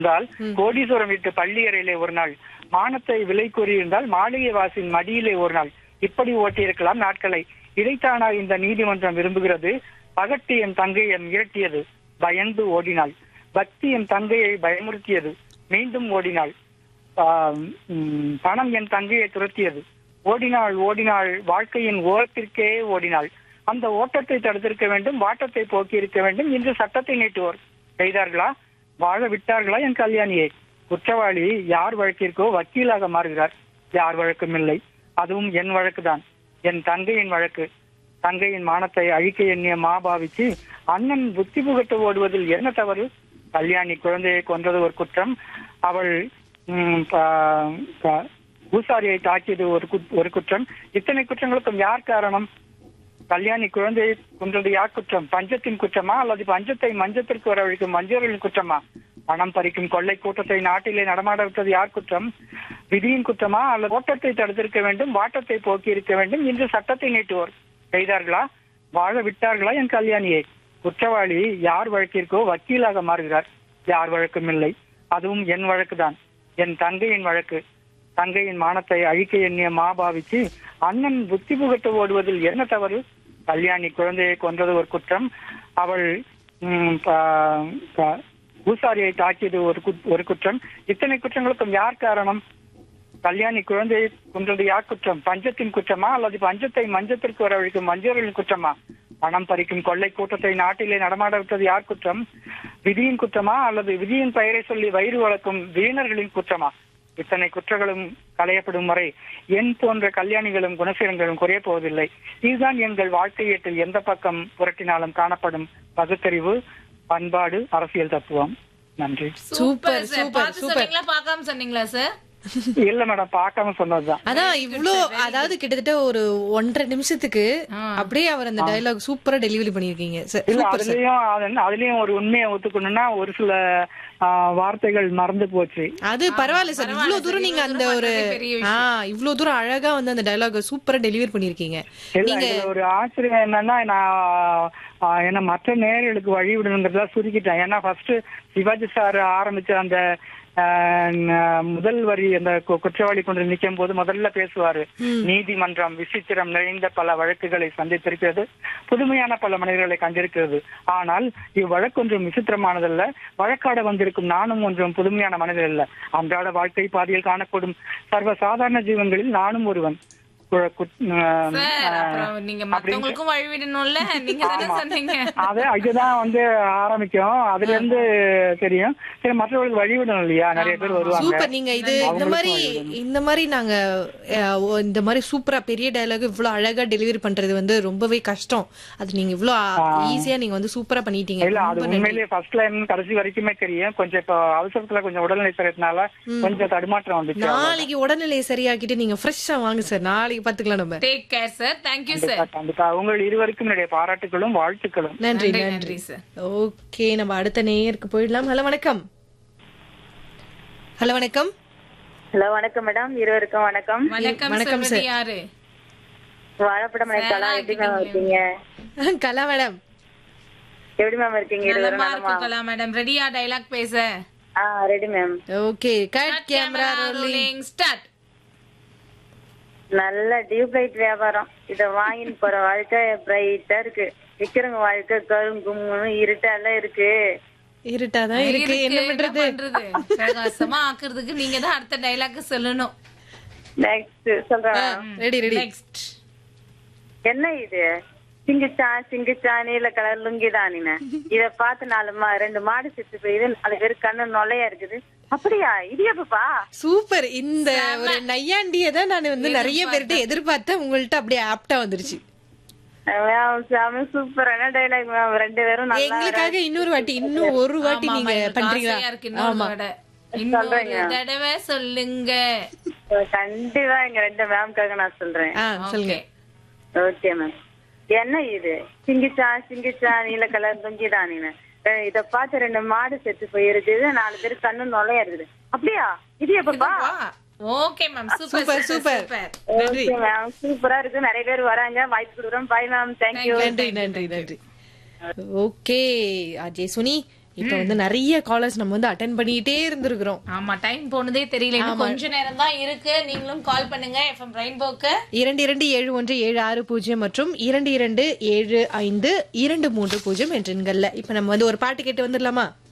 இருந்தால் கோடீஸ்வரம் வீட்டு பள்ளி அறையிலே ஒரு நாள் மானத்தை விலை கூறியிருந்தால் மாளிகை வாசின் மடியிலே ஒரு நாள் இப்படி ஓட்டியிருக்கலாம் நாட்களை இதைத்தானா இந்த நீதிமன்றம் விரும்புகிறது பகட்டு என் தங்கையை மிரட்டியது பயந்து ஓடினாள் பக்தி என் தங்கையை பயமுறுத்தியது மீண்டும் ஓடினாள் ஆம், ம், பணம் என் தங்கையை துரத்தியது ஓடினாள் ஓடினாள் வாழ்க்கையின் ஓரத்திற்கே ஓடினாள் அந்த ஓட்டத்தை தடுத்திருக்க வேண்டும் வாட்டத்தை போக்கி இருக்க வேண்டும் இன்று சட்டத்தை நீட்டுவோர் செய்தார்களா வாழ விட்டார்களா என் கல்யாணியை குற்றவாளி யார் வழக்கிற்கோ வக்கீலாக மாறுகிறார் யார் வழக்கும் இல்லை அதுவும் என் வழக்குதான் என் தங்கையின் வழக்கு தங்கையின் மானத்தை அழிக்க எண்ணிய மாபாவிச்சு அண்ணன் புத்தி புகட்ட ஓடுவதில் என்ன தவறு கல்யாணி குழந்தையை கொன்றது ஒரு குற்றம் அவள் ம், ப- ப- பூசாரியை தாக்கியது ஒரு குத்- ஒரு குற்றம் இத்தனை குற்றங்களுக்கும் யார் காரணம் கல்யாணி குழந்தையை கொன்றது யார் குற்றம் பஞ்சத்தின் குற்றமா அல்லது பஞ்சத்தை மஞ்சத்திற்கு வரவழைக்கும் மஞ்சளின் குற்றமா பணம் பறிக்கும் கொள்ளை கூட்டத்தை நாட்டிலே நடமாட விட்டது யார் குற்றம் விதியின் குற்றமா அல்லது ஓட்டத்தை தடுத்திருக்க வேண்டும் வாட்டத்தை போக்கி இருக்க வேண்டும் இன்று சட்டத்தை நீட்டுவோர் செய்தார்களா வாழ விட்டார்களா என் கல்யாணியை குற்றவாளி யார் வழக்கிற்கோ வக்கீலாக மாறுகிறார் யார் வழக்கும் இல்லை அதுவும் என் வழக்குதான் என் தங்கையின் வழக்கு தங்கையின் மானத்தை அழிக்க எண்ணிய மாபாவிச்சு அண்ணன் புத்தி புகட்ட ஓடுவதில் என்ன தவறு கல்யாணி குழந்தையை கொன்றது ஒரு குற்றம் அவள் ம், ப- ப- பூசாரியை தாக்கியது ஒரு குத்- ஒரு குற்றம் இத்தனை குற்றங்களுக்கும் யார் காரணம் கல்யாணி குழந்தையை கொன்றது யார் குற்றம் பஞ்சத்தின் குற்றமா அல்லது பஞ்சத்தை மஞ்சத்திற்கு வரவழைக்கும் மஞ்சளின் குற்றமா பணம் பறிக்கும் கொள்ளை கூட்டத்தை நாட்டிலே நடமாட விட்டது யார் குற்றம் விதியின் குற்றமா அல்லது விதியின் பெயரை சொல்லி வயிறு வளர்க்கும் வீணர்களின் குற்றமா இத்தனை குற்றங்களும் களையப்படும் வரை என் போன்ற கல்யாணிகளும் குணசீலங்களும் குறைய போவதில்லை இதுதான் எங்கள் வாழ்க்கை ஏட்டில் எந்த பக்கம் புரட்டினாலும் காணப்படும் பகுத்தறிவு பண்பாடு அரசியல் தத்துவம் நன்றி சூப்பர் சார் சூப்பர் பார்த்து சூப்பர் சொன்னீங்களா பார்க்காம சொன்னீங்களா சார் இல்ல மேடம் பார்க்காம சொன்னதுதான் அதான் இவ்ளோ அதாவது கிட்டத்தட்ட ஒரு ஒன்றரை நிமிஷத்துக்கு அப்படியே அவர் அந்த டயலாக் சூப்பரா டெலிவரி பண்ணிருக்கீங்க சார் இல்ல சூப்பர் சார் அதுலயும் அது- அதுலயும் ஒரு உண்மையை ஒத்துக்கணும்னா ஒரு சில ஆ, வார்த்தைகள் மறந்து போச்சு அது பரவாயில்ல சார் இவ்ளோ தூரம் நீங்க அந்த ஒரு பெரிய ஆ இவ்ளோ தூரம் அழகா வந்து அந்த டயலாக் சூப்பரா டெலிவரி பண்ணிருக்கீங்க இல்ல இதுல ஒரு ஆச்சரியம் என்னன்னா நான் ஆ, என்ன மற்ற நேயர்களுக்கு வழி விடணுங்கிறதா சுருக்கிட்டேன் ஏன்னா ஃபர்ஸ்ட் சிவாஜி சார் ஆரம்பிச்ச அந்த ஆ, ந- முதல் வரி அந்த கு- குற்றவாளி கொண்டு நிற்கும் போது முதல்ல பேசுவாரு நீதிமன்றம் விசித்திரம் நிறைந்த பல வழக்குகளை சந்தித்திருக்கிறது புதுமையான பல மனிதர்களை கண்டிருக்கிறது ஆனால் இவ்வழக்கு ஒன்றும் விசித்திரமானதல்ல வழக்காட வந்திருக்கும் நானும் ஒன்றும் புதுமையான மனிதர் அல்ல அன்றாட வாழ்க்கை பாதையில் காணப்படும் சர்வ சாதாரண ஜீவன்களில் நானும் ஒருவன் கு- கு- ஆ, சார் அப்புறம் நீங்க மத்தவங்களுக்கும் வழி விடணும்ல நீங்க தானே சொன்னீங்க அது இதுதான் வந்து ஆரம்பிக்கும் அதுல இருந்து தெரியும் சரி மற்றவர்களுக்கு வழிவிடணும் இல்லையா நிறைய பேர் வருவாங்க சூப்பர் நீங்க இது இந்த மாதிரி இந்த மாதிரி நாங்க அஹ், ஓ, இந்த மாதிரி சூப்பரா பெரிய டயலாக் இவ்ளோ அழகா டெலிவரி பண்றது வந்து ரொம்பவே கஷ்டம் அது நீங்க இவ்ளோ ஈஸியா நீங்க வந்து சூப்பரா பண்ணிட்டீங்க இல்ல அது ரொம்ப நன்றி. உண்மையிலேயே ஃபர்ஸ்ட் லைன் கடைசி வரைக்குமே தெரியும் கொஞ்சம் இப்போ அவசரத்துல கொஞ்சம் உடல்நிலை சரியத்தினால கொஞ்சம் தடுமாற்றம் வந்துச்சு நாளைக்கு உடல்நிலையை சரியாக்கிட்டு நீங்க ஃப்ரெஷ்ஷா வாங்க சார் நாளைக்கு பாத்துக்கலாம் நம்ம take care sir thank you sir கண்டிப்பா, கண்டிப்பா உங்கள் இருவருக்கும் என்னுடைய பாராட்டுகளும் வாழ்த்துக்களும் நன்றி நன்றி நன்றி நன்றி சார் ஓகே நம்ம அடுத்த நேயருக்கு போயிடலாம் ஹலோ வணக்கம் ஹலோ வணக்கம் ஹலோ வணக்கம் மேடம் இருவருக்கும் வணக்கம் வணக்கம் வணக்கம் சொல்வது யாரு வாழைப்படம் கலாம் எப்படி மேம் இருக்கீங்க கலா மேடம் எப்படி மேம் இருக்கீங்க இருவரும் நலமா நலமா இருக்குங்களா மேடம் ரெடியா டைலாக் பேச ஆ ready ma'am okay cut camera rolling rolling start நல்ல டியூப் லைட் வியாபாரம் இத வாங்கின்னு போற வாழ்க்கை பிரைட்டா இருக்கு விக்கிறவங்க வாழ்க்கை கருங்கும்னு இருட்டால இருக்கு இருட்டாதான் இருக்கு என்ன பண்றது பண்றது பிரகாசமா ஆக்குறதுக்கு நீங்க தான் அடுத்த டைலாக் சொல்லணும் நெக்ஸ்ட் சொல்றேன் ரெடி ரெடி நெக்ஸ்ட் என்ன இது சிங்கிச்சா சிங்கிச்சா நீல கலர் லுங்கிதான் நீன இத பார்த்து நாலு மா ரெண்டு மாடு செத்து போயிது நாலு பேர் கண்ணு நொல்லையா இருக்குது அப்படியா இடியாப்பா சூப்பர் இந்த ஒரு நையாண்டிய தான் நான் வந்து நிறைய பேர்கிட்ட எதிர்பார்த்தேன் உங்கள்ட்ட அப்படியே ஆப்டா வந்துருச்சு மேம் செம சூப்பரான டைலாக் மேம் ரெண்டு பேரும் நல்லா எங்களுக்காக இன்னொரு வாட்டி இன்னும் ஒரு வாட்டி நீங்க பண்றீங்களா இருக்கு இன்னொரு தடவை. இன்னொரு தடவை சொல்லுங்க கண்டிப்பா எங்க ரெண்டு மேம்காக நான் சொல்றேன் ஆ சொல்லுங்க ஓகே மேம் என்ன இது சிங்கிச்சா சிங்கிச்சா நீல கலர் தொங்கிதான் நீனு அஹ் இத பார்த்து ரெண்டு மாடு செத்து போயிருக்குது நாலு பேர் கண்ணு நொல்லையா இருக்குது அப்படியா இது எப்பப்பா okay ma'am super super super super நன்றி ஓகே மேம் சூப்பரா இருக்கு நிறைய பேர் வராங்க வாய்ப்பு கொடுக்குறோம் பாய் மேம் தேங்க்யூ நன்றி நன்றி நன்றி ஓகே அஜய் சுனி இப்ப வந்து நிறைய காலர்ஸ் நம்ம வந்து அட்டன் பண்ணிட்டே இருந்திருக்கிறோம் ஆமா டைம் போனதே தெரியல இன்னும் கொஞ்ச நேரம் தான் இருக்கு நீங்களும் கால் பண்ணுங்க எஃப்எம் ரெயின்போக்கு இரண்டு இரண்டு ஏழு ஒன்று ஏழு ஆறு பூஜ்ஜியம் மற்றும் இரண்டு இரண்டு ஏழு ஐந்து இரண்டு மூன்று பூஜ்ஜியம் என்ற எண்கள்ல இப்ப நம்ம வந்து ஒரு பாட்டு கேட்டு வந்துடலாமா